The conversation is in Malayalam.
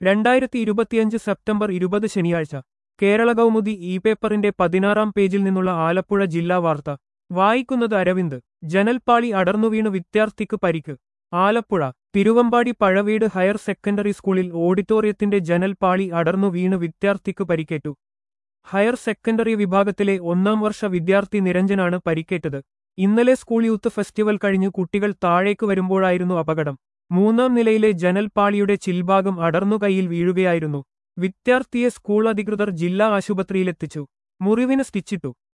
രണ്ടായിരത്തി ഇരുപത്തിയഞ്ച് സെപ്റ്റംബർ ഇരുപത് ശനിയാഴ്ച കേരള കൗമുദി ഇ പേപ്പറിന്റെ പതിനാറാം പേജിൽ നിന്നുള്ള ആലപ്പുഴ ജില്ലാ വാർത്ത വായിക്കുന്നത് അരവിന്ദ് ജനൽപ്പാളി അടർന്നുവീണ് വിദ്യാർത്ഥിക്ക് പരിക്ക് ആലപ്പുഴ തിരുവമ്പാടി പഴവീട് ഹയർ സെക്കൻഡറി സ്കൂളിൽ ഓഡിറ്റോറിയത്തിന്റെ ജനൽപ്പാളി അടർന്നു വീണ് വിദ്യാർത്ഥിക്ക് പരിക്കേറ്റു ഹയർ സെക്കൻഡറി വിഭാഗത്തിലെ ഒന്നാം വർഷ വിദ്യാർത്ഥി നിരഞ്ജനാണ് പരിക്കേറ്റത് ഇന്നലെ സ്കൂൾ യൂത്ത് ഫെസ്റ്റിവൽ കഴിഞ്ഞ് കുട്ടികൾ താഴേക്ക് വരുമ്പോഴായിരുന്നു അപകടം മൂന്നാം നിലയിലെ ജനൽപ്പാളിയുടെ ചിൽഭാഗം അടർന്നു കൈയിൽ വീഴുകയായിരുന്നു വിദ്യാർത്ഥിയെ സ്കൂൾ അധികൃതർ ജില്ലാ ആശുപത്രിയിലെത്തിച്ചു മുറിവിന് സ്റ്റിച്ചിട്ടു